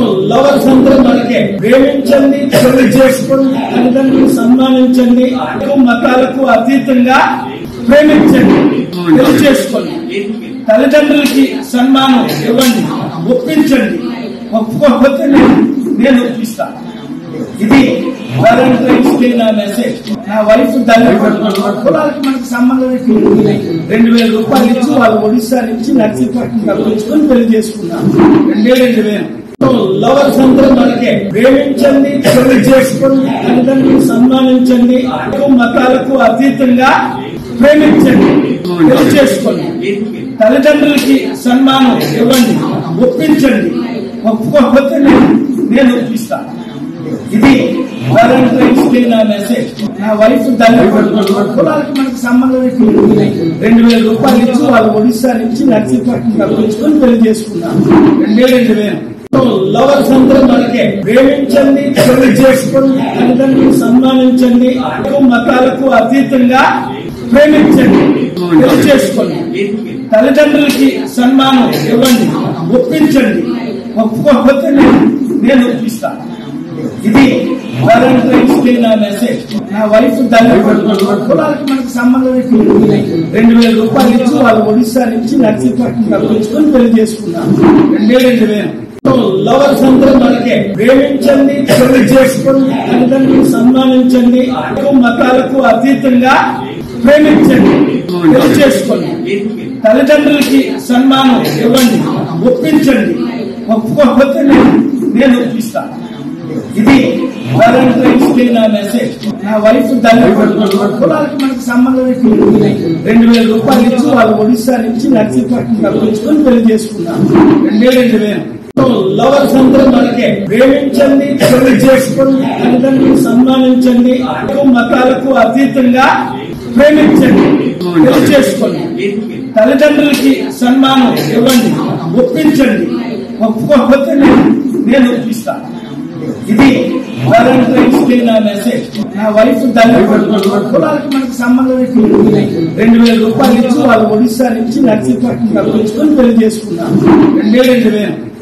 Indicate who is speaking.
Speaker 1: Lovers అందరూ మనకే ప్రేమించండి పెళ్లి చేసుకోండి తల్లిదండ్రులు సన్మానించండి అటు మతాలకు అతీతంగా ప్రేమించండి పెళ్లి చేసుకోండి తల్లిదండ్రులకి సన్మానం ఇవ్వండి ఒప్పించండి ఒప్పుకోకపోతే నేను నేను ఒప్పిస్తాను ఇది వాలంటైన్స్ డే నా మెసేజ్ నా వైఫ్ తల్లి కులాలకి మనకు సంబంధం ఏంటి? రెండు వేల రూపాయలు ఇచ్చి వాళ్ళు ఒడిశా నుంచి నర్సీపట్నం తప్పించుకొని పెళ్లి చేసుకున్నాం రెండే రెండు వేలు లవర్స్ అందరూ మనకే ప్రేమించండి పెళ్లి చేసుకోండి తల్లిదండ్రులు సన్మానించండి అటు మతాలకు అతీతంగా ప్రేమించండి పెళ్లి చేసుకోండి తల్లిదండ్రులకి సన్మానం ఇవ్వండి ఒప్పించండి ఒప్పుకోకపోతే నేను నేను ఒప్పిస్తాను ఇది వాలంటైన్స్ డే నా మెసేజ్ నా వైఫ్ తల్లి కులాలకి మనకు సంబంధం ఏంటి? రెండు వేల రూపాయలు ఇచ్చి వాళ్ళు ఒడిశా నుంచి నర్సీపట్నం తప్పించుకొని పెళ్లి చేసుకున్నాం రెండే రెండు వేలు లవర్స్ అందరూ మనకే ప్రేమించండి పెళ్లి చేసుకోండి తల్లిదండ్రులు సన్మానించండి అటు మతాలకు అతీతంగా ప్రేమించండి పెళ్లి చేసుకోండి తల్లిదండ్రులకి సన్మానం ఇవ్వండి ఒప్పించండి ఒప్పుకోకపోతే నేను నేను ఒప్పిస్తాను ఇది వాలంటైన్స్ డే నా మెసేజ్ నా వైఫ్ తల్లి కులాలకి మనకు సంబంధం ఏంటి? రెండు వేల రూపాయలు ఇచ్చి వాళ్ళు ఒడిశా నుంచి నర్సీపట్నం తప్పించుకొని పెళ్లి చేసుకున్నాం రెండే రెండు వేలు లవర్స్ అందరూ మనకే ప్రేమించండి పెళ్లి చేసుకోండి తల్లిదండ్రులు సన్మానించండి అటు మతాలకు అతీతంగా ప్రేమించండి పెళ్లి చేసుకోండి తల్లిదండ్రులకి సన్మానం ఇవ్వండి ఒప్పించండి ఒప్పుకోకపోతే నేను నేను ఒప్పిస్తాను ఇది వాలంటైన్స్ డే నా మెసేజ్ నా వైఫ్ తల్లి కులాలకి మనకు సంబంధం ఏంటి? రెండు వేల రూపాయలు ఇచ్చి వాళ్ళు ఒడిశా నుంచి నర్సీపట్నం తప్పించుకొని పెళ్లి చేసుకున్నాం రెండే రెండు వేలు లవర్స్ అందరూ మనకే ప్రేమించండి పెళ్లి చేసుకోండి తల్లిదండ్రులు సన్మానించండి అటు మతాలకు అతీతంగా ప్రేమించండి పెళ్లి చేసుకోండి తల్లిదండ్రులకి సన్మానం ఇవ్వండి ఒప్పించండి ఒప్పుకోకపోతే నేను నేను ఒప్పిస్తాను ఇది వాలంటైన్స్ డే నా మెసేజ్ నా వైఫ్ తల్లి కులాలకి మనకు సంబంధం ఏంటి? రెండు వేల రూపాయలు ఇచ్చి వాళ్ళు ఒడిశా నుంచి నర్సీపట్నం తప్పించుకొని పెళ్లి చేసుకున్నాం రెండే రెండు వేలు